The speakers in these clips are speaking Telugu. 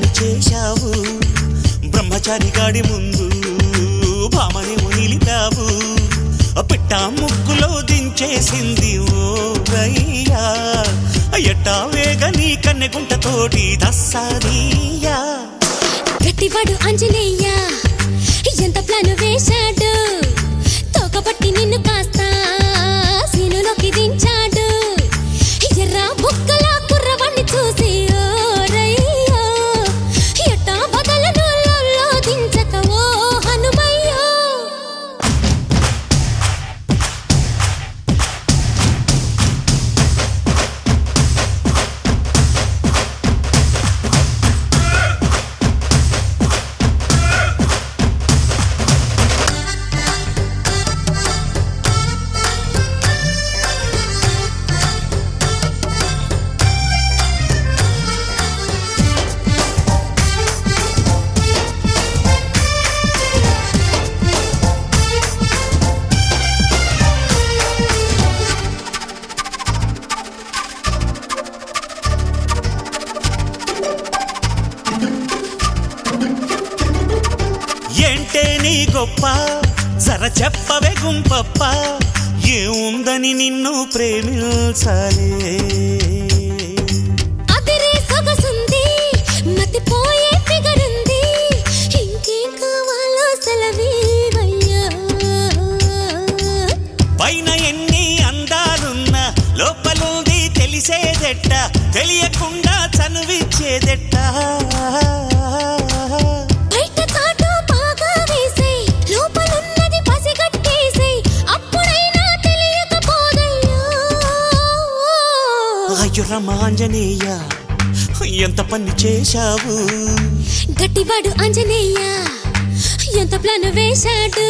పని చేశావు బ్రహ్మచారి గాడి ముందు భామని నిలిపావు పిట్ట ముగ్గులో దించేసింది ఓ రయ్యా ఎట్టా వేగ నీ కన్నెగుంటతోటి దస్సారియా గట్టివాడు ఆంజనేయ ఎంత ప్లాన్ వేశాడు తోకపట్టి నిన్ను కాస్త సీనులోకి దించాడు ఎర్ర బుక్కల కుర్రవాణ్ణి చూసి ఓ రయ్యో ఎట్టా వదలను లోలో దించక ఓ హనుమయ్యో ఏంటే నీ గొప్ప జర చెప్పవే గుంపప్ప ఏముందని నిన్ను ప్రేమించాలే అదిరే సొగసుంది మతిపోయే ఫిగరుంది ఇంకేం కావాలో సెలవీవయ్యా పైన ఎన్ని అందాలున్నా లోపలుంది తెలిసేదెట్ట తెలియకుండా చనువిచ్చేదెట్ట బయట తాటు బాగా వేసేయ్ లోపలున్నది పసిగట్టేసేయ్ అప్పుడైనా తెలియకపోదయ్యా అయ్యో రమాంజనేయ ఎంత పని చేశావు గట్టివాడు ఆంజనేయ ఎంత ప్లాన్ వేశాడు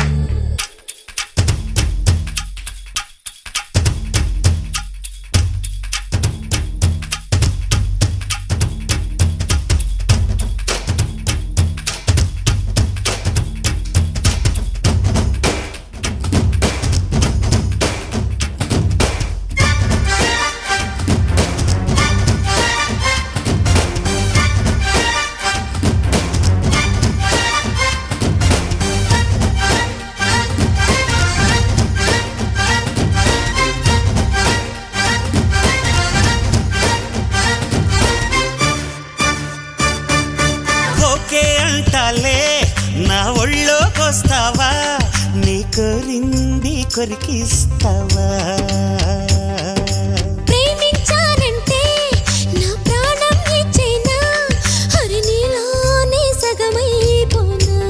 ఓకే అంటాలే నా ఒళ్ళోకొస్తావా నీ కోరింది కొరికిస్తావా ప్రేమించానంటే నా ప్రాణం ఇచ్చేనా హరి నీలోనే సగమైపోనా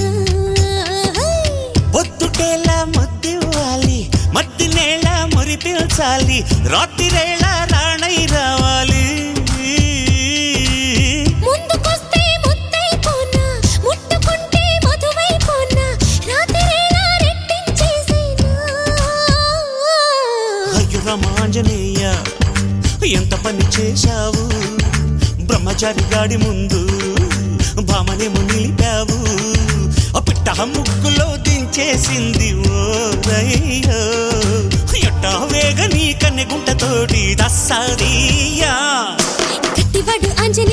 పొద్దుటేలా ముద్దివ్వాలి మద్ది నేల మురిపిల్చాలి రాత్రిరేళ రాణై రావాలి ముందుకొస్తే ముద్దైపోనా ముట్టుకుంటే మధువైపోనా రాత్రిరేళ రెట్టించేసేనా అయ్యో రామాంజనేయ ఎంత పని చేశావు బ్రహ్మచారి గాడి ముందు భామనేమో నిలిపావు ఆ పిట్ట ముగ్గులో దించేసింది ఓ రయ్యో ఎట్టా వేగ నీ కన్నెగుంటతోటి దస్సాదియా గట్టివాడు ఆంజనేయ